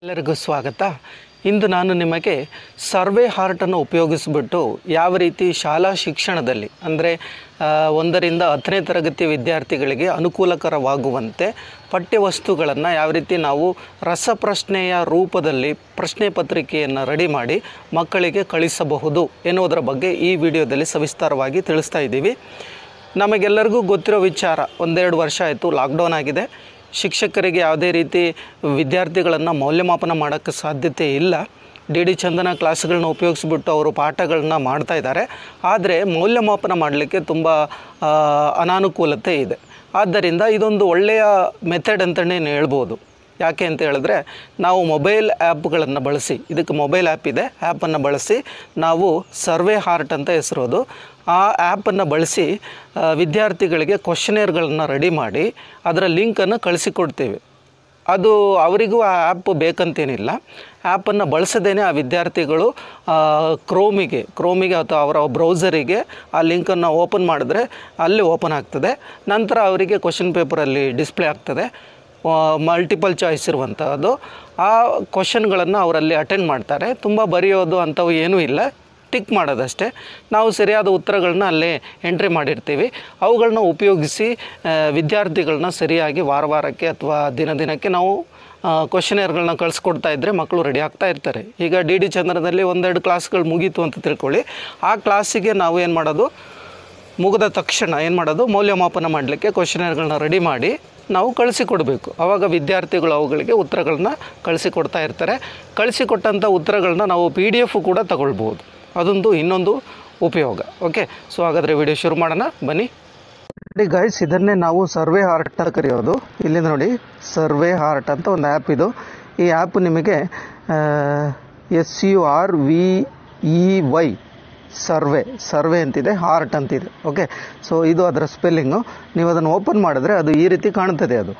ಎಲ್ಲರಿಗೂ ಸ್ವಾಗತ ಇಂದು ನಾನು ನಿಮಗೆ ಸರ್ವೆ ಹಾರ್ಟನ್ನು ಉಪಯೋಗಿಸಿಬಿಟ್ಟು ಯಾವ ರೀತಿ ಶಾಲಾ ಶಿಕ್ಷಣದಲ್ಲಿ ಅಂದರೆ ಆ, ಒಂದರಿಂದ ಹತ್ತನೇ ತರಗತಿ ವಿದ್ಯಾರ್ಥಿಗಳಿಗೆ ಅನುಕೂಲಕರವಾಗುವಂತೆ ಪಠ್ಯವಸ್ತುಗಳನ್ನು ಯಾವ ರೀತಿ ನಾವು ರಸಪ್ರಶ್ನೆಯ ರೂಪದಲ್ಲಿ ಪ್ರಶ್ನೆ ಪತ್ರಿಕೆಯನ್ನು ರೆಡಿ ಮಾಡಿ ಮಕ್ಕಳಿಗೆ ಕಳಿಸಬಹುದು ಎನ್ನುವುದರ ಬಗ್ಗೆ ಈ ವಿಡಿಯೋದಲ್ಲಿ ಸವಿಸ್ತಾರವಾಗಿ ತಿಳಿಸ್ತಾ ಇದ್ದೀವಿ ನಮಗೆಲ್ಲರಿಗೂ ಗೊತ್ತಿರೋ ವಿಚಾರ ಒಂದೆರಡು ವರ್ಷ ಆಯಿತು ಲಾಕ್ಡೌನ್ ಆಗಿದೆ ಶಿಕ್ಷಕರಿಗೆ ಯಾವುದೇ ರೀತಿ ವಿದ್ಯಾರ್ಥಿಗಳನ್ನು ಮೌಲ್ಯಮಾಪನ ಮಾಡೋಕ್ಕೆ ಸಾಧ್ಯತೆ ಇಲ್ಲ ಡಿ ಡಿ ಚಂದನ ಕ್ಲಾಸ್ಗಳನ್ನ ಉಪಯೋಗಿಸ್ಬಿಟ್ಟು ಅವರು ಪಾಠಗಳನ್ನ ಮಾಡ್ತಾ ಇದ್ದಾರೆ ಆದರೆ ಮೌಲ್ಯಮಾಪನ ಮಾಡಲಿಕ್ಕೆ ತುಂಬ ಆ, ಅನಾನುಕೂಲತೆ ಇದೆ ಆದ್ದರಿಂದ ಇದೊಂದು ಒಳ್ಳೆಯ ಮೆಥಡ್ ಅಂತಲೇ ಹೇಳ್ಬೋದು ಯಾಕೆ ಅಂತ ಹೇಳಿದ್ರೆ ನಾವು ಮೊಬೈಲ್ ಆ್ಯಪ್ಗಳನ್ನು ಬಳಸಿ ಇದಕ್ಕೆ ಮೊಬೈಲ್ ಆ್ಯಪ್ ಇದೆ ಆ್ಯಪನ್ನು ಬಳಸಿ ನಾವು ಸರ್ವೆ ಹಾರ್ಟ್ ಅಂತ ಹೆಸರೋದು ಆ ಆ್ಯಪನ್ನು ಬಳಸಿ ಆ, ವಿದ್ಯಾರ್ಥಿಗಳಿಗೆ ಕ್ವಶನೇರ್ಗಳನ್ನು ರೆಡಿ ಮಾಡಿ ಅದರ ಲಿಂಕನ್ನು ಕಳಿಸಿಕೊಡ್ತೇವೆ ಅದು ಅವರಿಗೂ ಆ ಆ್ಯಪ್ ಬೇಕಂತೇನಿಲ್ಲ ಆ್ಯಪನ್ನು ಬಳಸದೇ ಆ ವಿದ್ಯಾರ್ಥಿಗಳು ಆ, ಕ್ರೋಮಿಗೆ ಕ್ರೋಮಿಗೆ ಅಥವಾ ಅವರ ಬ್ರೌಸರಿಗೆ ಆ ಲಿಂಕನ್ನು ಓಪನ್ ಮಾಡಿದ್ರೆ ಅಲ್ಲಿ ಓಪನ್ ಆಗ್ತದೆ ನಂತರ ಅವರಿಗೆ ಕ್ವಶನ್ ಪೇಪರಲ್ಲಿ ಡಿಸ್ಪ್ಲೇ ಆಗ್ತದೆ ಮಲ್ಟಿಪಲ್ ಚಾಯ್ಸ್ ಇರುವಂಥದ್ದು ಆ ಕ್ವಶನ್ಗಳನ್ನು ಅವರಲ್ಲಿ ಅಟೆಂಡ್ ಮಾಡ್ತಾರೆ ತುಂಬ ಬರೆಯೋದು ಅಂಥವು ಏನೂ ಇಲ್ಲ ಟಿಕ್ ಮಾಡೋದಷ್ಟೇ ನಾವು ಸರಿಯಾದ ಉತ್ತರಗಳನ್ನ ಅಲ್ಲೇ ಎಂಟ್ರಿ ಮಾಡಿರ್ತೀವಿ ಅವುಗಳನ್ನ ಉಪಯೋಗಿಸಿ ಆ, ವಿದ್ಯಾರ್ಥಿಗಳನ್ನ ಸರಿಯಾಗಿ ವಾರ ವಾರಕ್ಕೆ ಅಥವಾ ದಿನ ದಿನಕ್ಕೆ ನಾವು ಕ್ವಶನೇರ್ಗಳನ್ನ ಕಳಿಸ್ಕೊಡ್ತಾ ಇದ್ದರೆ ಮಕ್ಕಳು ರೆಡಿ ಆಗ್ತಾ ಇರ್ತಾರೆ ಈಗ ಡಿ ಡಿ ಚಂದ್ರದಲ್ಲಿ ಒಂದೆರಡು ಕ್ಲಾಸ್ಗಳು ಮುಗೀತು ಅಂತ ತಿಳ್ಕೊಳ್ಳಿ ಆ ಕ್ಲಾಸಿಗೆ ನಾವು ಏನು ಮಾಡೋದು ಮುಗಿದ ತಕ್ಷಣ ಏನು ಮಾಡೋದು ಮೌಲ್ಯಮಾಪನ ಮಾಡಲಿಕ್ಕೆ ಕ್ವಶನೇರ್ಗಳನ್ನ ರೆಡಿ ಮಾಡಿ ನಾವು ಕಳಿಸಿಕೊಡ್ಬೇಕು ಆವಾಗ ವಿದ್ಯಾರ್ಥಿಗಳು ಅವುಗಳಿಗೆ ಉತ್ತರಗಳನ್ನ ಕಳಿಸಿಕೊಡ್ತಾ ಇರ್ತಾರೆ ಕಳಿಸಿಕೊಟ್ಟಂಥ ಉತ್ತರಗಳನ್ನ ನಾವು ಪಿ ಡಿ ಎಫ್ ಕೂಡ ತಗೊಳ್ಬೋದು ಅದೊಂದು ಇನ್ನೊಂದು ಉಪಯೋಗ ಓಕೆ ಸೊ ಹಾಗಾದರೆ ವಿಡಿಯೋ ಶುರು ಮಾಡೋಣ ಬನ್ನಿ ನೋಡಿ ಗೈಸ್ ಇದನ್ನೇ ನಾವು ಸರ್ವೆ ಹಾರ್ಟ್ ಅಂತ ಕರೆಯೋದು ಇಲ್ಲಿಂದ ನೋಡಿ ಸರ್ವೆ ಹಾರ್ಟ್ ಅಂತ ಒಂದು ಆ್ಯಪ್ ಇದು ಈ ಆ್ಯಪ್ ನಿಮಗೆ S U R V E Y survey survey ಅಂತಿದೆ ಹಾರ್ಟ್ ಅಂತಿದೆ ಓಕೆ ಸೊ ಇದು ಅದರ ಸ್ಪೆಲ್ಲಿಂಗು ನೀವು ಅದನ್ನು ಓಪನ್ ಮಾಡಿದ್ರೆ ಅದು ಈ ರೀತಿ ಕಾಣ್ತದೆ ಅದು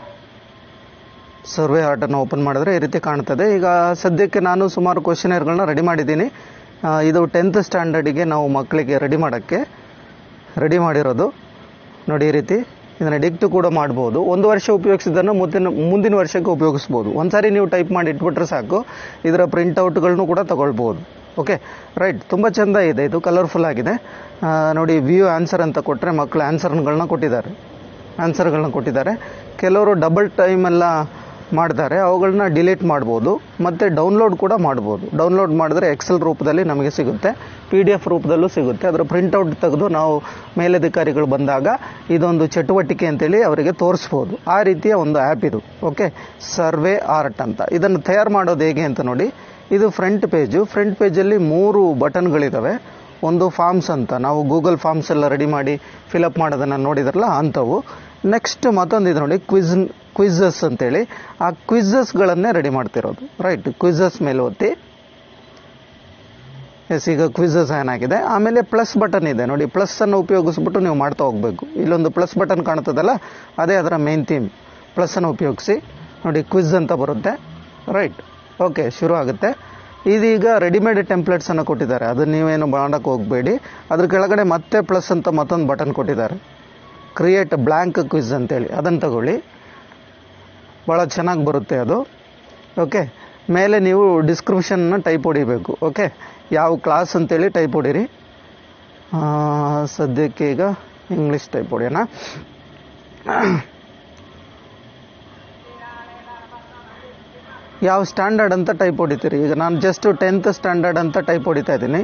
ಸರ್ವೆ ಆರ್ಟನ್ನು ಓಪನ್ ಮಾಡಿದ್ರೆ ಈ ರೀತಿ ಕಾಣ್ತದೆ ಈಗ ಸದ್ಯಕ್ಕೆ ನಾನು ಸುಮಾರು ಕ್ವಶನೇರ್ಗಳನ್ನ ರೆಡಿ ಮಾಡಿದ್ದೀನಿ ಆ, ಇದು ಟೆಂತ್ ಸ್ಟ್ಯಾಂಡರ್ಡಿಗೆ ನಾವು ಮಕ್ಕಳಿಗೆ ರೆಡಿ ಮಾಡೋಕ್ಕೆ ರೆಡಿ ಮಾಡಿರೋದು ನೋಡಿ ಈ ರೀತಿ ಇದನ್ನು ಡಿಕ್ಟ್ ಕೂಡ ಮಾಡ್ಬೋದು ಒಂದು ವರ್ಷ ಉಪಯೋಗಿಸಿದ್ದನ್ನು ಮುಂದಿನ ಮುಂದಿನ ವರ್ಷಕ್ಕೆ ಉಪಯೋಗಿಸ್ಬೋದು ಒಂದ್ಸಾರಿ ನೀವು ಟೈಪ್ ಮಾಡಿ ಇಟ್ಬಿಟ್ರೆ ಸಾಕು ಇದರ ಪ್ರಿಂಟೌಟ್ಗಳನ್ನು ಕೂಡ ತಗೊಳ್ಬೋದು ಓಕೆ ರೈಟ್ ತುಂಬ ಚೆಂದ ಇದೆ ಇದು ಕಲರ್ಫುಲ್ ಆಗಿದೆ ಆ, ನೋಡಿ ವ್ಯೂ ಆನ್ಸರ್ ಅಂತ ಕೊಟ್ಟರೆ ಮಕ್ಕಳು ಆನ್ಸರ್ಗಳನ್ನ ಕೊಟ್ಟಿದ್ದಾರೆ ಆನ್ಸರ್ಗಳನ್ನ ಕೊಟ್ಟಿದ್ದಾರೆ ಕೆಲವರು ಡಬಲ್ ಟೈಮೆಲ್ಲ ಮಾಡ್ತಾರೆ ಅವುಗಳನ್ನ ಡಿಲೀಟ್ ಮಾಡ್ಬೋದು ಮತ್ತು ಡೌನ್ಲೋಡ್ ಕೂಡ ಮಾಡ್ಬೋದು ಡೌನ್ಲೋಡ್ ಮಾಡಿದ್ರೆ ಎಕ್ಸೆಲ್ ರೂಪದಲ್ಲಿ ನಮಗೆ ಸಿಗುತ್ತೆ ಪಿ ಡಿ ಎಫ್ ರೂಪದಲ್ಲೂ ಸಿಗುತ್ತೆ ಅದರ ಪ್ರಿಂಟೌಟ್ ತೆಗೆದು ನಾವು ಮೇಲಧಿಕಾರಿಗಳು ಬಂದಾಗ ಇದೊಂದು ಚಟುವಟಿಕೆ ಅಂತೇಳಿ ಅವರಿಗೆ ತೋರಿಸ್ಬೋದು ಆ ರೀತಿಯ ಒಂದು ಆ್ಯಪ್ ಇದು ಓಕೆ ಸರ್ವೆ ಆರ್ಟ್ ಅಂತ ಇದನ್ನು ತಯಾರು ಮಾಡೋದು ಹೇಗೆ ಅಂತ ನೋಡಿ ಇದು ಫ್ರಂಟ್ ಪೇಜು ಫ್ರಂಟ್ ಪೇಜಲ್ಲಿ ಮೂರು ಬಟನ್ಗಳಿದ್ದಾವೆ ಒಂದು ಫಾರ್ಮ್ಸ್ ಅಂತ ನಾವು ಗೂಗಲ್ ಫಾರ್ಮ್ಸ್ ಎಲ್ಲ ರೆಡಿ ಮಾಡಿ ಫಿಲಪ್ ಮಾಡೋದನ್ನು ನೋಡಿದ್ರಲ್ಲ ಅಂಥವು ನೆಕ್ಸ್ಟ್ ಮತ್ತೊಂದು ಇದು ನೋಡಿ ಕ್ವಿಜ್ ಕ್ವಿಝಸ್ ಅಂತೇಳಿ ಆ ಕ್ವಿಝಸ್ಗಳನ್ನೇ ರೆಡಿ ಮಾಡ್ತಿರೋದು ರೈಟ್ ಕ್ವಿಝಸ್ ಮೇಲೆ ಒತ್ತಿ ಎಸ್ ಈಗ ಕ್ವಿಝಸ್ ಏನಾಗಿದೆ ಆಮೇಲೆ ಪ್ಲಸ್ ಬಟನ್ ಇದೆ ನೋಡಿ ಪ್ಲಸ್ ಅನ್ನು ಉಪಯೋಗಿಸ್ಬಿಟ್ಟು ನೀವು ಮಾಡ್ತಾ ಹೋಗಬೇಕು ಇಲ್ಲೊಂದು ಪ್ಲಸ್ ಬಟನ್ ಕಾಣ್ತದಲ್ಲ ಅದೇ ಅದರ ಮೇನ್ ಥೀಮ್ ಪ್ಲಸ್ ಅನ್ನು ಉಪಯೋಗಿಸಿ ನೋಡಿ ಕ್ವಿಜ್ ಅಂತ ಬರುತ್ತೆ ರೈಟ್ ಓಕೆ ಶುರು ಆಗುತ್ತೆ ಇದೀಗ ರೆಡಿಮೇಡ್ ಟೆಂಪ್ಲೇಟ್ಸ್ ಅನ್ನು ಕೊಟ್ಟಿದ್ದಾರೆ ಅದನ್ನ ನೀವೇನು ಮಾಡೋಕ್ಕೆ ಹೋಗಬೇಡಿ ಅದ್ರ ಕೆಳಗಡೆ ಮತ್ತೆ ಪ್ಲಸ್ ಅಂತ ಮತ್ತೊಂದು ಬಟನ್ ಕೊಟ್ಟಿದ್ದಾರೆ ಕ್ರಿಯೇಟ್ ಬ್ಲ್ಯಾಂಕ್ ಕ್ವಿಜ್ ಅಂತೇಳಿ ಅದನ್ನು ತಗೊಳ್ಳಿ ಭಾಳ ಚೆನ್ನಾಗಿ ಬರುತ್ತೆ ಅದು ಓಕೆ ಮೇಲೆ ನೀವು ಡಿಸ್ಕ್ರಿಪ್ಷನ್ನ ಟೈಪ್ ಹೊಡಿಬೇಕು ಓಕೆ ಯಾವ ಕ್ಲಾಸ್ ಅಂತೇಳಿ ಟೈಪ್ ಹೊಡೀರಿ ಆ, ಸದ್ಯಕ್ಕೆ ಈಗ ಇಂಗ್ಲೀಷ್ ಟೈಪ್ ಹೊಡೆಯೋಣ ಯಾವ ಸ್ಟ್ಯಾಂಡರ್ಡ್ ಅಂತ ಟೈಪ್ ಹೊಡಿತೀರಿ ಈಗ ನಾನು ಜಸ್ಟ್ ಟೆಂತ್ ಸ್ಟ್ಯಾಂಡರ್ಡ್ ಅಂತ ಟೈಪ್ ಹೊಡಿತಾ ಇದ್ದೀನಿ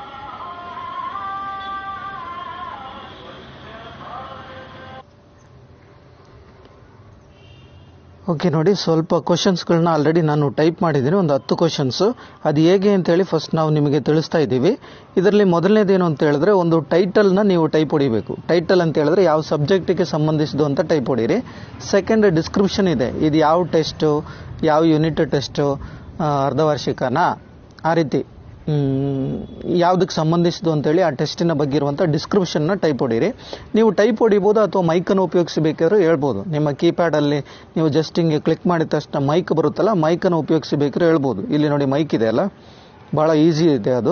ಓಕೆ ನೋಡಿ ಸ್ವಲ್ಪ ಕ್ವಶನ್ಸ್ಗಳನ್ನ ಆಲ್ರೆಡಿ ನಾನು ಟೈಪ್ ಮಾಡಿದ್ದೀನಿ ಒಂದು ಹತ್ತು ಕ್ವಶನ್ಸು ಅದು ಹೇಗೆ ಅಂತೇಳಿ ಫಸ್ಟ್ ನಾವು ನಿಮಗೆ ತಿಳಿಸ್ತಾ ಇದ್ದೀವಿ ಇದರಲ್ಲಿ ಮೊದಲನೇದೇನು ಅಂತ ಹೇಳಿದ್ರೆ ಒಂದು ಟೈಟಲ್ನ ನೀವು ಟೈಪ್ ಹೊಡಿಬೇಕು ಟೈಟಲ್ ಅಂತ ಹೇಳಿದ್ರೆ ಯಾವ ಸಬ್ಜೆಕ್ಟಿಗೆ ಸಂಬಂಧಿಸಿದ್ದು ಅಂತ ಟೈಪ್ ಹೊಡೀರಿ ಸೆಕೆಂಡ್ ಡಿಸ್ಕ್ರಿಪ್ಷನ್ ಇದೆ ಇದು ಯಾವ ಟೆಸ್ಟು ಯಾವ ಯೂನಿಟ್ ಟೆಸ್ಟು ಅರ್ಧವಾರ್ಷಿಕನಾ ಆ ರೀತಿ ಯಾವುದಕ್ಕೆ ಸಂಬಂಧಿಸಿದ್ದು ಅಂತೇಳಿ ಆ ಟೆಸ್ಟಿನ ಬಗ್ಗೆ ಇರುವಂಥ ಡಿಸ್ಕ್ರಿಪ್ಷನ್ನ ಟೈಪ್ ಹೊಡೀರಿ ನೀವು ಟೈಪ್ ಹೊಡಿಬೋದು ಅಥವಾ ಮೈಕನ್ನು ಉಪಯೋಗಿಸಬೇಕಾದ್ರೂ ಹೇಳ್ಬೋದು ನಿಮ್ಮ ಕೀಪ್ಯಾಡಲ್ಲಿ ನೀವು ಜಸ್ಟ್ ಹಿಂಗೆ ಕ್ಲಿಕ್ ಮಾಡಿದ ತಕ್ಷಣ ಮೈಕ್ ಬರುತ್ತಲ್ಲ ಮೈಕನ್ನು ಉಪಯೋಗಿಸಬೇಕಾದ್ರೆ ಹೇಳ್ಬೋದು ಇಲ್ಲಿ ನೋಡಿ ಮೈಕ್ ಇದೆ ಅಲ್ಲ ಭಾಳ ಈಸಿ ಇದೆ ಅದು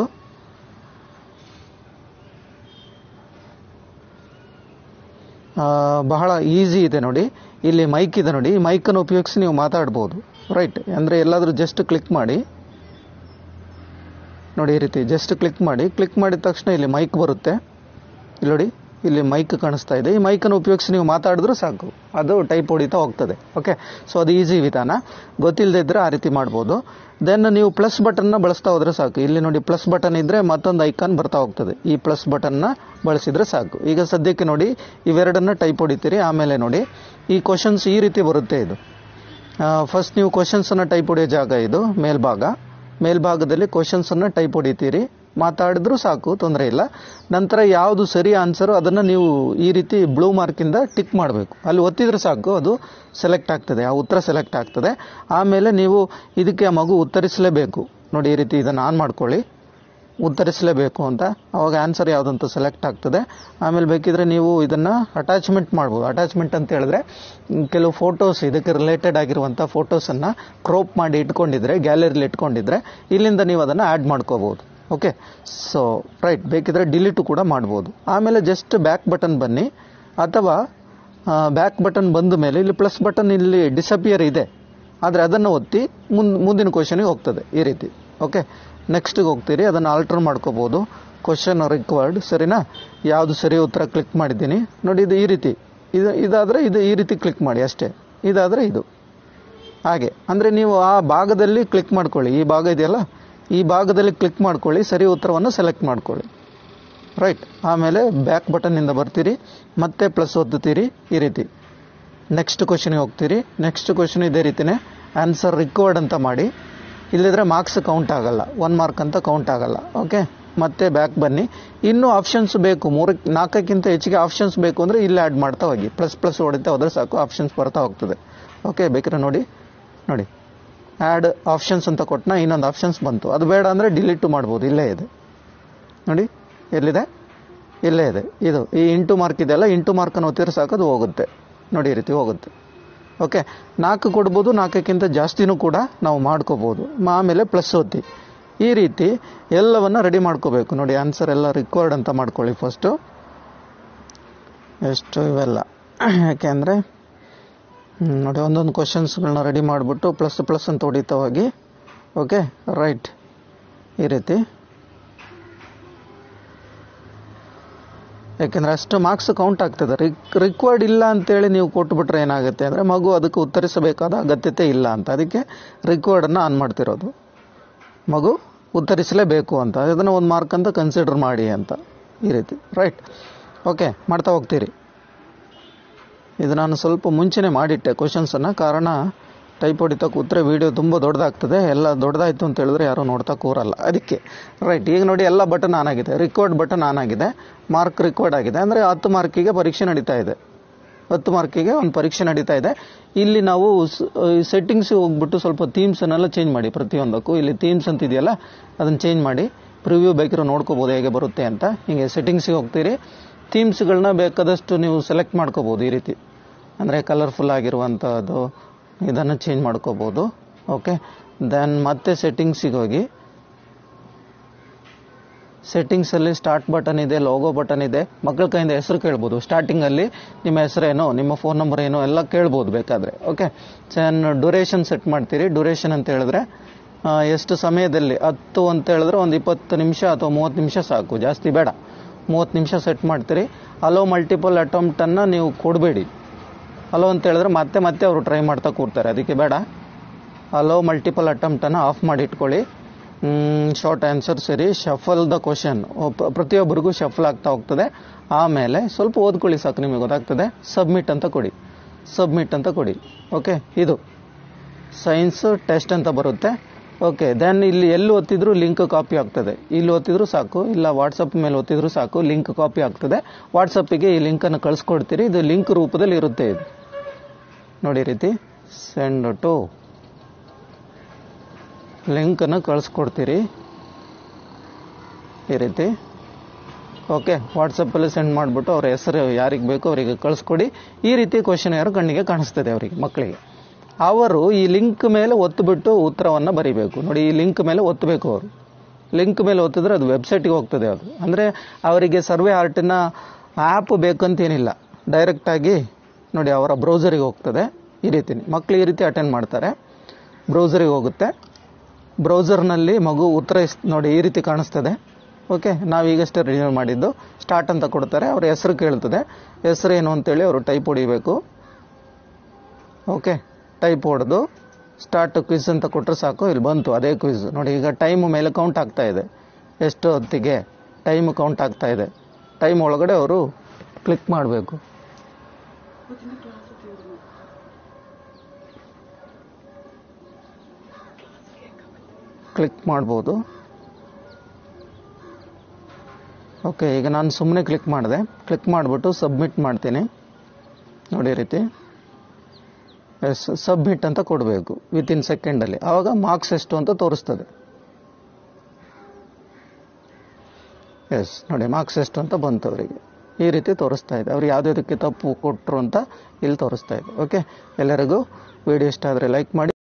ಆ, ಬಹಳ ಈಸಿ ಇದೆ ನೋಡಿ ಇಲ್ಲಿ ಮೈಕ್ ಇದೆ ನೋಡಿ ಈ ಮೈಕನ್ನು ಉಪಯೋಗಿಸಿ ನೀವು ಮಾತಾಡ್ಬೋದು ರೈಟ್ ಅಂದರೆ ಎಲ್ಲಾದರೂ ಜಸ್ಟ್ ಕ್ಲಿಕ್ ಮಾಡಿ ನೋಡಿ ಈ ರೀತಿ ಜಸ್ಟ್ ಕ್ಲಿಕ್ ಮಾಡಿ ಕ್ಲಿಕ್ ಮಾಡಿದ ತಕ್ಷಣ ಇಲ್ಲಿ ಮೈಕ್ ಬರುತ್ತೆ ಇಲ್ಲಿ ನೋಡಿ ಇಲ್ಲಿ ಮೈಕ್ ಕಾಣಿಸ್ತಾ ಇದೆ ಈ ಮೈಕನ್ನು ಉಪಯೋಗಿಸಿ ನೀವು ಮಾತಾಡಿದ್ರೂ ಸಾಕು ಅದು ಟೈಪ್ ಹೊಡಿತಾ ಹೋಗ್ತದೆ ಓಕೆ ಸೊ ಅದು ಈಸಿ ವಿಧಾನ ಗೊತ್ತಿಲ್ಲದೆ ಇದ್ದರೆ ಆ ರೀತಿ ಮಾಡ್ಬೋದು ದೆನ್ ನೀವು ಪ್ಲಸ್ ಬಟನ್ನ ಬಳಸ್ತಾ ಹೋದ್ರೆ ಸಾಕು ಇಲ್ಲಿ ನೋಡಿ ಪ್ಲಸ್ ಬಟನ್ ಇದ್ದರೆ ಮತ್ತೊಂದು ಐಕಾನ್ ಬರ್ತಾ ಹೋಗ್ತದೆ ಈ ಪ್ಲಸ್ ಬಟನ್ನ ಬಳಸಿದ್ರೆ ಸಾಕು ಈಗ ಸದ್ಯಕ್ಕೆ ನೋಡಿ ಇವೆರಡನ್ನ ಟೈಪ್ ಹೊಡಿತೀರಿ ಆಮೇಲೆ ನೋಡಿ ಈ ಕ್ವಶನ್ಸ್ ಈ ರೀತಿ ಬರುತ್ತೆ ಇದು ಫಸ್ಟ್ ನೀವು ಕ್ವಶನ್ಸನ್ನು ಟೈಪ್ ಹೊಡೆಯೋ ಜಾಗ ಇದು ಮೇಲ್ಭಾಗ ಮೇಲ್ಭಾಗದಲ್ಲಿ ಕ್ವಶನ್ಸನ್ನು ಟೈಪ್ ಹೊಡಿತೀರಿ ಮಾತಾಡಿದ್ರೂ ಸಾಕು ತೊಂದರೆ ಇಲ್ಲ ನಂತರ ಯಾವುದು ಸರಿ ಆನ್ಸರು ಅದನ್ನು ನೀವು ಈ ರೀತಿ ಬ್ಲೂ ಮಾರ್ಕಿಂದ ಟಿಕ್ ಮಾಡಬೇಕು ಅಲ್ಲಿ ಒತ್ತಿದ್ರೆ ಸಾಕು ಅದು ಸೆಲೆಕ್ಟ್ ಆಗ್ತದೆ ಆ ಉತ್ತರ ಸೆಲೆಕ್ಟ್ ಆಗ್ತದೆ ಆಮೇಲೆ ನೀವು ಇದಕ್ಕೆ ಆ ಮಗು ಉತ್ತರಿಸಲೇಬೇಕು ನೋಡಿ ಈ ರೀತಿ ಇದನ್ನು ಆನ್ ಮಾಡ್ಕೊಳ್ಳಿ ಉತ್ತರಿಸಲೇಬೇಕು ಅಂತ ಅವಾಗ ಆನ್ಸರ್ ಯಾವುದಂತ ಸೆಲೆಕ್ಟ್ ಆಗ್ತದೆ ಆಮೇಲೆ ಬೇಕಿದ್ರೆ ನೀವು ಇದನ್ನು ಅಟ್ಯಾಚ್ಮೆಂಟ್ ಮಾಡ್ಬೋದು ಅಟ್ಯಾಚ್ಮೆಂಟ್ ಅಂತ ಹೇಳಿದ್ರೆ ಮ್, ಕೆಲವು ಫೋಟೋಸ್ ಇದಕ್ಕೆ ರಿಲೇಟೆಡ್ ಆಗಿರುವಂಥ ಫೋಟೋಸನ್ನು ಕ್ರೋಪ್ ಮಾಡಿ ಇಟ್ಕೊಂಡಿದ್ರೆ ಗ್ಯಾಲರಿಲಿ ಇಟ್ಕೊಂಡಿದ್ರೆ ಇಲ್ಲಿಂದ ನೀವು ಅದನ್ನು ಆ್ಯಡ್ ಮಾಡ್ಕೋಬೋದು ಓಕೆ ಸೊ ರೈಟ್ ಬೇಕಿದ್ರೆ ಡಿಲೀಟು ಕೂಡ ಮಾಡ್ಬೋದು ಆಮೇಲೆ ಜಸ್ಟ್ ಬ್ಯಾಕ್ ಬಟನ್ ಬನ್ನಿ ಅಥವಾ ಬ್ಯಾಕ್ ಬಟನ್ ಬಂದ ಮೇಲೆ ಇಲ್ಲಿ ಪ್ಲಸ್ ಬಟನ್ ಇಲ್ಲಿ ಡಿಸಪಿಯರ್ ಇದೆ ಆದರೆ ಅದನ್ನು ಒತ್ತಿ ಮುಂದ್ ಮುಂದಿನ ಕ್ವಶನಿಗೆ ಹೋಗ್ತದೆ ಈ ರೀತಿ ಓಕೆ ನೆಕ್ಸ್ಟಿಗೆ ಹೋಗ್ತೀರಿ ಅದನ್ನು ಆಲ್ಟರ್ ಮಾಡ್ಕೋಬೋದು ಕ್ವಶನ್ ರಿಕ್ವೈರ್ಡ್ ಸರಿನಾ ಯಾವುದು ಸರಿ ಉತ್ತರ ಕ್ಲಿಕ್ ಮಾಡಿದ್ದೀನಿ ನೋಡಿ ಇದು ಈ ರೀತಿ ಇದು ಇದಾದರೆ ಇದು ಈ ರೀತಿ ಕ್ಲಿಕ್ ಮಾಡಿ ಅಷ್ಟೇ ಇದಾದರೆ ಇದು ಹಾಗೆ ಅಂದರೆ ನೀವು ಆ ಭಾಗದಲ್ಲಿ ಕ್ಲಿಕ್ ಮಾಡ್ಕೊಳ್ಳಿ ಈ ಭಾಗ ಇದೆಯಲ್ಲ ಈ ಭಾಗದಲ್ಲಿ ಕ್ಲಿಕ್ ಮಾಡ್ಕೊಳ್ಳಿ ಸರಿ ಉತ್ತರವನ್ನು ಸೆಲೆಕ್ಟ್ ಮಾಡ್ಕೊಳ್ಳಿ ರೈಟ್ ಆಮೇಲೆ ಬ್ಯಾಕ್ ಬಟನ್ನಿಂದ ಬರ್ತೀರಿ ಮತ್ತೆ ಪ್ಲಸ್ ಒತ್ತುತ್ತೀರಿ ಈ ರೀತಿ ನೆಕ್ಸ್ಟ್ ಕ್ವಶನಿಗೆ ಹೋಗ್ತೀರಿ ನೆಕ್ಸ್ಟ್ ಕ್ವಶನ್ ಇದೇ ರೀತಿನೇ ಆನ್ಸರ್ ರಿಕ್ವರ್ಡ್ ಅಂತ ಮಾಡಿ ಇಲ್ಲಿದ್ರೆ ಮಾರ್ಕ್ಸ್ ಕೌಂಟ್ ಆಗಲ್ಲ ಒನ್ ಮಾರ್ಕ್ ಅಂತ ಕೌಂಟ್ ಆಗಲ್ಲ ಓಕೆ ಮತ್ತೆ ಬ್ಯಾಕ್ ಬನ್ನಿ ಇನ್ನೂ ಆಪ್ಷನ್ಸ್ ಬೇಕು ಮೂರಕ್ಕೆ ನಾಲ್ಕಕ್ಕಿಂತ ಹೆಚ್ಚಿಗೆ ಆಪ್ಷನ್ಸ್ ಬೇಕು ಅಂದರೆ ಇಲ್ಲಿ ಆ್ಯಡ್ ಮಾಡ್ತಾ ಹೋಗಿ ಪ್ಲಸ್ ಪ್ಲಸ್ ಹೊಡಿತಾ ಹೋದರೆ ಸಾಕು ಆಪ್ಷನ್ಸ್ ಬರ್ತಾ ಹೋಗ್ತದೆ ಓಕೆ ಬೇಕಾದ್ರೆ ನೋಡಿ ನೋಡಿ ಆ್ಯಡ್ ಆಪ್ಷನ್ಸ್ ಅಂತ ಕೊಟ್ಟನ ಇನ್ನೊಂದು ಆಪ್ಷನ್ಸ್ ಬಂತು ಅದು ಬೇಡ ಅಂದರೆ ಡಿಲೀಟು ಮಾಡ್ಬೋದು ಇಲ್ಲೇ ಇದೆ ನೋಡಿ ಎಲ್ಲಿದೆ ಇಲ್ಲೇ ಇದೆ ಇದು ಈ ಇಂಟು ಮಾರ್ಕ್ ಇದೆಯಲ್ಲ ಇಂಟು ಮಾರ್ಕನ್ನು ಒತ್ತಿದ್ರೆ ಸಾಕು ಅದು ಹೋಗುತ್ತೆ ನೋಡಿ ಈ ರೀತಿ ಹೋಗುತ್ತೆ ಓಕೆ ನಾಲ್ಕು ಕೊಡ್ಬೋದು ನಾಲ್ಕಕ್ಕಿಂತ ಜಾಸ್ತಿನೂ ಕೂಡ ನಾವು ಮಾಡ್ಕೋಬೋದು ಆಮೇಲೆ ಪ್ಲಸ್ ಒತ್ತಿ ಈ ರೀತಿ ಎಲ್ಲವನ್ನು ರೆಡಿ ಮಾಡ್ಕೋಬೇಕು ನೋಡಿ ಆನ್ಸರ್ ಎಲ್ಲ ರಿಕಾರ್ಡ್ ಅಂತ ಮಾಡ್ಕೊಳ್ಳಿ ಫಸ್ಟು ಎಷ್ಟು ಇವೆಲ್ಲ ಯಾಕೆಂದರೆ ನೋಡಿ ಒಂದೊಂದು ಕ್ವಶನ್ಸ್ಗಳನ್ನ ರೆಡಿ ಮಾಡಿಬಿಟ್ಟು ಪ್ಲಸ್ ಪ್ಲಸ್ ಅಂತ ಹೊಡಿತಾ ಹೋಗಿ ಓಕೆ ರೈಟ್ ಈ ರೀತಿ ಯಾಕೆಂದರೆ ಅಷ್ಟು ಮಾರ್ಕ್ಸ್ ಕೌಂಟ್ ಆಗ್ತದೆ ರಿಕ್ ರಿಕ್ವೈರ್ಡ್ ಇಲ್ಲ ಅಂತೇಳಿ ನೀವು ಕೊಟ್ಬಿಟ್ರೆ ಏನಾಗುತ್ತೆ ಅಂದರೆ ಮಗು ಅದಕ್ಕೆ ಉತ್ತರಿಸಬೇಕಾದ ಅಗತ್ಯತೆ ಇಲ್ಲ ಅಂತ ಅದಕ್ಕೆ ರಿಕ್ವೈರ್ಡನ್ನು ಆನ್ ಮಾಡ್ತಿರೋದು ಮಗು ಉತ್ತರಿಸಲೇಬೇಕು ಅಂತ ಅದನ್ನು ಒಂದು ಮಾರ್ಕ್ ಅಂತ ಕನ್ಸಿಡರ್ ಮಾಡಿ ಅಂತ ಈ ರೀತಿ ರೈಟ್ ಓಕೆ ಮಾಡ್ತಾ ಹೋಗ್ತೀರಿ ಇದು ನಾನು ಸ್ವಲ್ಪ ಮುಂಚೆನೇ ಮಾಡಿಟ್ಟೆ ಕ್ವಶನ್ಸನ್ನು ಕಾರಣ ಟೈಪ್ ಹೊಡಿತಾ ಕೂತ್ರೆ ವೀಡಿಯೋ ತುಂಬ ದೊಡ್ಡದಾಗ್ತದೆ ಎಲ್ಲ ದೊಡ್ಡದಾಯಿತು ಅಂತ ಹೇಳಿದ್ರೆ ಯಾರೂ ನೋಡ್ತಾ ಕೂರಲ್ಲ ಅದಕ್ಕೆ ರೈಟ್ ಈಗ ನೋಡಿ ಎಲ್ಲ ಬಟನ್ ಆನ್ ಆಗಿದೆ ರಿಕಾರ್ಡ್ ಬಟನ್ ಆನ್ ಆಗಿದೆ ಮಾರ್ಕ್ ರಿಕಾರ್ಡ್ ಆಗಿದೆ ಅಂದರೆ ಹತ್ತು ಮಾರ್ಕಿಗೆ ಪರೀಕ್ಷೆ ನಡೀತಾ ಇದೆ ಹತ್ತು ಮಾರ್ಕಿಗೆ ಒಂದು ಪರೀಕ್ಷೆ ನಡೀತಾ ಇದೆ ಇಲ್ಲಿ ನಾವು ಸೆಟ್ಟಿಂಗ್ಸಿಗೆ ಹೋಗ್ಬಿಟ್ಟು ಸ್ವಲ್ಪ ಥೀಮ್ಸನ್ನೆಲ್ಲ ಚೇಂಜ್ ಮಾಡಿ ಪ್ರತಿಯೊಂದಕ್ಕೂ ಇಲ್ಲಿ ಥೀಮ್ಸ್ ಅಂತ ಇದೆಯಲ್ಲ ಅದನ್ನು ಚೇಂಜ್ ಮಾಡಿ ಪ್ರಿವ್ಯೂ ಬೇಕಿರೋ ನೋಡ್ಕೋಬೋದು ಹೇಗೆ ಬರುತ್ತೆ ಅಂತ ಹಿಂಗೆ ಸೆಟ್ಟಿಂಗ್ಸಿಗೆ ಹೋಗ್ತೀರಿ ಥೀಮ್ಸ್ಗಳನ್ನ ಬೇಕಾದಷ್ಟು ನೀವು ಸೆಲೆಕ್ಟ್ ಮಾಡ್ಕೋಬೋದು ಈ ರೀತಿ ಅಂದರೆ ಕಲರ್ಫುಲ್ ಆಗಿರುವಂಥದ್ದು ಇದನ್ನು ಚೇಂಜ್ ಮಾಡ್ಕೋಬೋದು ಓಕೆ ದೆನ್ ಮತ್ತೆ ಸೆಟ್ಟಿಂಗ್ಸಿಗೆ ಹೋಗಿ ಸೆಟ್ಟಿಂಗ್ಸಲ್ಲಿ ಸ್ಟಾರ್ಟ್ ಬಟನ್ ಇದೆ ಲೋಗೋ ಬಟನ್ ಇದೆ ಮಕ್ಕಳ ಕೈಯಿಂದ ಹೆಸರು ಕೇಳ್ಬೋದು ಸ್ಟಾರ್ಟಿಂಗಲ್ಲಿ ನಿಮ್ಮ ಹೆಸರೇನು ನಿಮ್ಮ ಫೋನ್ ನಂಬರ್ ಏನು ಎಲ್ಲ ಕೇಳ್ಬೋದು ಬೇಕಾದರೆ ಓಕೆ ಚೆನ್ ಡ್ಯೂರೇಷನ್ ಸೆಟ್ ಮಾಡ್ತೀರಿ ಡ್ಯೂರೇಷನ್ ಅಂತ ಹೇಳಿದ್ರೆ ಆ, ಎಷ್ಟು ಸಮಯದಲ್ಲಿ ಹತ್ತು ಅಂತ ಹೇಳಿದ್ರೆ ಒಂದು ಇಪ್ಪತ್ತು ನಿಮಿಷ ಅಥವಾ ಮೂವತ್ತು ನಿಮಿಷ ಸಾಕು ಜಾಸ್ತಿ ಬೇಡ ಮೂವತ್ತು ನಿಮಿಷ ಸೆಟ್ ಮಾಡ್ತೀರಿ ಅಲೋ ಮಲ್ಟಿಪಲ್ ಅಟೆಂಪ್ಟನ್ನು ನೀವು ಕೊಡಬೇಡಿ ಅಲೋ ಅಂತ ಹೇಳಿದ್ರೆ ಮತ್ತೆ ಮತ್ತೆ ಅವರು ಟ್ರೈ ಮಾಡ್ತಾ ಕೂರ್ತಾರೆ ಅದಕ್ಕೆ ಬೇಡ ಅಲೋ ಮಲ್ಟಿಪಲ್ ಅಟೆಂಪ್ಟನ್ನು ಆಫ್ ಮಾಡಿ ಇಟ್ಕೊಳ್ಳಿ ಶಾರ್ಟ್ ಆನ್ಸರ್ ಸರಿ ಶಫಲ್ ದ ಕ್ವಶನ್ ಪ್ರತಿಯೊಬ್ಬರಿಗೂ ಶಫಲ್ ಆಗ್ತಾ ಹೋಗ್ತದೆ ಆಮೇಲೆ ಸ್ವಲ್ಪ ಓದ್ಕೊಳ್ಳಿ ಸಾಕು ನಿಮಗೆ ಗೊತ್ತಾಗ್ತದೆ ಸಬ್ಮಿಟ್ ಅಂತ ಕೊಡಿ ಸಬ್ಮಿಟ್ ಅಂತ ಕೊಡಿ ಓಕೆ ಇದು ಸೈನ್ಸ್ ಟೆಸ್ಟ್ ಅಂತ ಬರುತ್ತೆ ಓಕೆ ದೆನ್ ಇಲ್ಲಿ ಎಲ್ಲಿ ಒತ್ತಿದ್ರು ಲಿಂಕ್ ಕಾಪಿ ಆಗ್ತದೆ ಇಲ್ಲಿ ಒತ್ತಿದ್ರು ಸಾಕು ಇಲ್ಲ ವಾಟ್ಸಪ್ ಮೇಲೆ ಒತ್ತಿದ್ರು ಸಾಕು ಲಿಂಕ್ ಕಾಪಿ ಆಗ್ತದೆ ವಾಟ್ಸಪ್ಪಿಗೆ ಈ ಲಿಂಕನ್ನು ಕಳಿಸ್ಕೊಡ್ತೀರಿ ಇದು ಲಿಂಕ್ ರೂಪದಲ್ಲಿ ಇರುತ್ತೆ ಇದು ನೋಡಿ ಈ ರೀತಿ ಸೆಂಡ್ ಟು ಲಿಂಕನ್ನು ಕಳಿಸ್ಕೊಡ್ತೀರಿ ಈ ರೀತಿ ಓಕೆ ವಾಟ್ಸಪ್ಪಲ್ಲಿ ಸೆಂಡ್ ಮಾಡಿಬಿಟ್ಟು ಅವ್ರ ಹೆಸರು ಯಾರಿಗೆ ಬೇಕೋ ಅವರಿಗೆ ಕಳಿಸ್ಕೊಡಿ ಈ ರೀತಿ ಕ್ವಶನ್ ಯಾರು ಕಣ್ಣಿಗೆ ಕಾಣಿಸ್ತದೆ ಅವರಿಗೆ ಮಕ್ಕಳಿಗೆ ಅವರು ಈ ಲಿಂಕ್ ಮೇಲೆ ಒತ್ತುಬಿಟ್ಟು ಉತ್ತರವನ್ನು ಬರೀಬೇಕು ನೋಡಿ ಈ ಲಿಂಕ್ ಮೇಲೆ ಒತ್ತಬೇಕು ಅವರು ಲಿಂಕ್ ಮೇಲೆ ಒತ್ತಿದ್ರೆ ಅದು ವೆಬ್ಸೈಟ್ಗೆ ಹೋಗ್ತದೆ ಅದು ಅಂದರೆ ಅವರಿಗೆ ಸರ್ವೆ ಆರ್ಟಿನ ಆ್ಯಪ್ ಬೇಕಂತೇನಿಲ್ಲ ಡೈರೆಕ್ಟಾಗಿ ನೋಡಿ ಅವರ ಬ್ರೌಸರಿಗೆ ಹೋಗ್ತದೆ ಈ ರೀತಿ ಮಕ್ಕಳು ಈ ರೀತಿ ಅಟೆಂಡ್ ಮಾಡ್ತಾರೆ ಬ್ರೌಸರಿಗೆ ಹೋಗುತ್ತೆ ಬ್ರೌಸರ್ನಲ್ಲಿ ಮಗು ಉತ್ತರ ಇಸ್- ನೋಡಿ ಈ ರೀತಿ ಕಾಣಿಸ್ತದೆ ಓಕೆ ನಾವೀಗಷ್ಟೇ ರಿನ್ಯೂ ಮಾಡಿದ್ದು ಸ್ಟಾರ್ಟ್ ಅಂತ ಕೊಡ್ತಾರೆ ಅವ್ರ ಹೆಸರು ಕೇಳ್ತದೆ ಹೆಸರು ಏನು ಅಂತೇಳಿ ಅವರು ಟೈಪ್ ಹೊಡಿಬೇಕು ಓಕೆ ಟೈಪ್ ಹೊಡೆದು ಸ್ಟಾರ್ಟ್ ಕ್ವಿಸ್ ಅಂತ ಕೊಟ್ಟರೆ ಸಾಕು ಇಲ್ಲಿ ಬಂತು ಅದೇ ಕ್ವಿಸ್ ನೋಡಿ ಈಗ ಟೈಮ್ ಮೇಲೆ ಕೌಂಟ್ ಆಗ್ತಾ ಇದೆ ಎಷ್ಟು ಹೊತ್ತಿಗೆ ಟೈಮ್ ಕೌಂಟ್ ಆಗ್ತಾ ಇದೆ ಟೈಮ್ ಒಳಗಡೆ ಅವರು ಕ್ಲಿಕ್ ಮಾಡಬೇಕು ಕ್ಲಿಕ್ ಮಾಡ್ಬೋದು ಓಕೆ ಈಗ ನಾನು ಸುಮ್ಮನೆ ಕ್ಲಿಕ್ ಮಾಡಿದೆ ಕ್ಲಿಕ್ ಮಾಡಿಬಿಟ್ಟು ಸಬ್ಮಿಟ್ ಮಾಡ್ತೀನಿ ನೋಡಿ ಈ ರೀತಿ ಎಸ್ ಸಬ್ಮಿಟ್ ಅಂತ ಕೊಡಬೇಕು ವಿತಿನ್ ಸೆಕೆಂಡಲ್ಲಿ ಆವಾಗ ಮಾರ್ಕ್ಸ್ ಎಷ್ಟು ಅಂತ ತೋರಿಸ್ತದೆ ಎಸ್ ನೋಡಿ ಮಾರ್ಕ್ಸ್ ಎಷ್ಟು ಅಂತ ಬಂತು ಅವರಿಗೆ ಈ ರೀತಿ ತೋರಿಸ್ತಾ ಇದೆ ಅವ್ರು ಯಾವುದಕ್ಕೆ ತಪ್ಪು ಕೊಟ್ಟರು ಅಂತ ಇಲ್ಲಿ ತೋರಿಸ್ತಾ ಇದೆ ಓಕೆ ಎಲ್ಲರಿಗೂ ವಿಡಿಯೋ ಇಷ್ಟ ಆದರೆ ಲೈಕ್ ಮಾಡಿ